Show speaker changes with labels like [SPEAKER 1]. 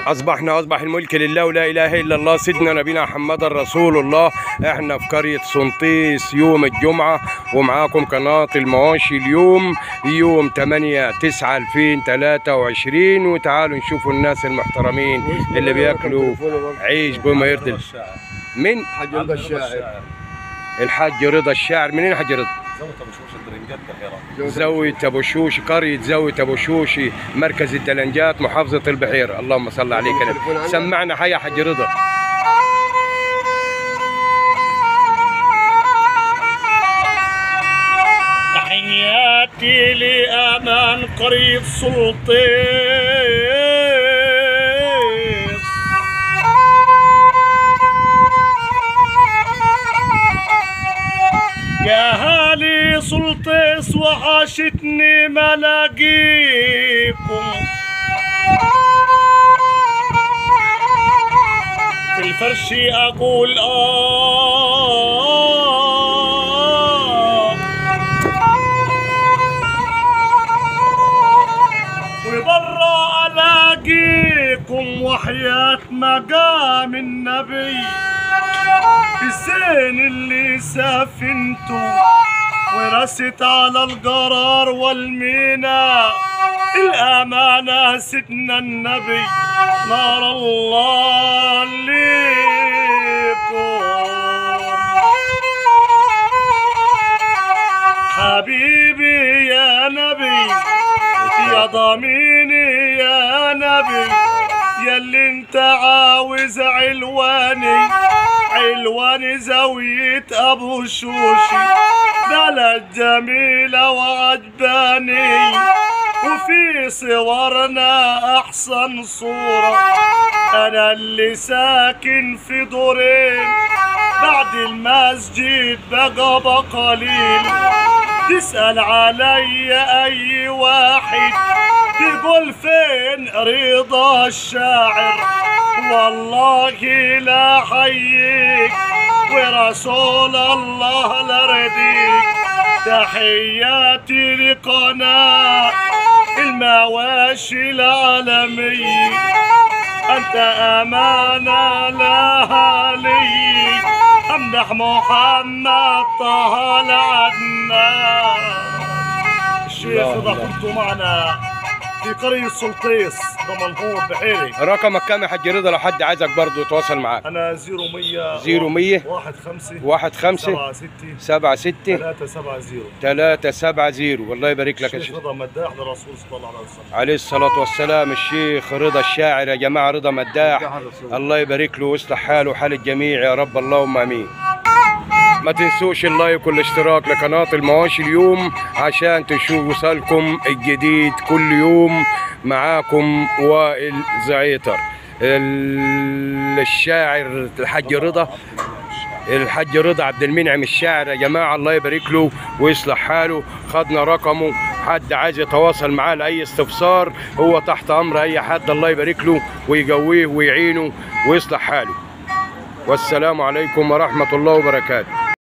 [SPEAKER 1] أصبحنا أصبح الملك لله ولا إله إلا الله سيدنا نبينا محمد رسول الله إحنا في قرية سنطيس يوم الجمعة ومعاكم قناة المواشي اليوم يوم 8 9 2023 وتعالوا نشوفوا الناس المحترمين اللي بياكلوا عيش بما يرضي من
[SPEAKER 2] حاج رضا الشاعر
[SPEAKER 1] الحاج رضا الشاعر منين حاج رضا؟
[SPEAKER 3] زوجة ابو شوش الدرنجات بحيرة
[SPEAKER 1] زاوية أبو شوش قرية زاوية أبو شوشي مركز الدلنجات محافظة البحيرة اللهم صل عليك يا نبي. سمعنا حي يا حاج رضا
[SPEAKER 4] تحياتي لأمان قرية سلطيس يا هالي سلطيس وحشتني ملاقيكم في الفرش أقول آه وبرا الاقيكم وحياة مقام النبي الزين اللي سافنتوا ورست على القرار والمينا الأمانة سيدنا النبي نار الله عليكم حبيبي يا نبي يا ضميني يا نبي ياللي انت عاوز علواني علواني زاوية ابو شوشي بلد جميلة وعجباني وفي صورنا احسن صورة انا اللي ساكن في دورين بعد المسجد بقى بقليل تسأل علي أي واحد تقول فين رضا الشاعر والله لا حييك ورسول الله لرديك تحياتي لقناة المواشي العالمية أنت أمانة لها لي أمدح محمد طه العدنان الشيخ رضا كنتوا معنا في قرية سلطيس دمنهور بحيري
[SPEAKER 1] رقمك كام يا حاج رضا لو حد عايزك برضه يتواصل معاك
[SPEAKER 4] أنا زيرو مية
[SPEAKER 1] زيرو مية
[SPEAKER 4] واحد خمسة
[SPEAKER 1] واحد خمسة
[SPEAKER 4] سبعة ستة
[SPEAKER 1] سبعة ستة
[SPEAKER 4] ثلاثة سبعة زيرو
[SPEAKER 1] ثلاثة سبعة زيرو الله يبارك لك يا
[SPEAKER 4] الشيخ
[SPEAKER 1] شيخ
[SPEAKER 4] رضا مداح لرسول صلى الله عليه وسلم
[SPEAKER 1] عليه الصلاة والسلام الشيخ رضا الشاعر يا جماعة رضا مداح
[SPEAKER 2] مداح الرسول.
[SPEAKER 1] الله يبارك له ويصلح حاله وحال الجميع يا رب اللهم امين ما تنسوش اللايك والاشتراك لقناة المواشي اليوم عشان تشوفوا وصلكم الجديد كل يوم معاكم وائل زعيتر ال- الشاعر الحاج رضا الحاج رضا عبد المنعم الشاعر يا جماعه الله يبارك له ويصلح حاله خدنا رقمه حد عايز يتواصل معاه لاي استفسار هو تحت امر اي حد الله يبارك له ويقويه ويعينه ويصلح حاله والسلام عليكم ورحمه الله وبركاته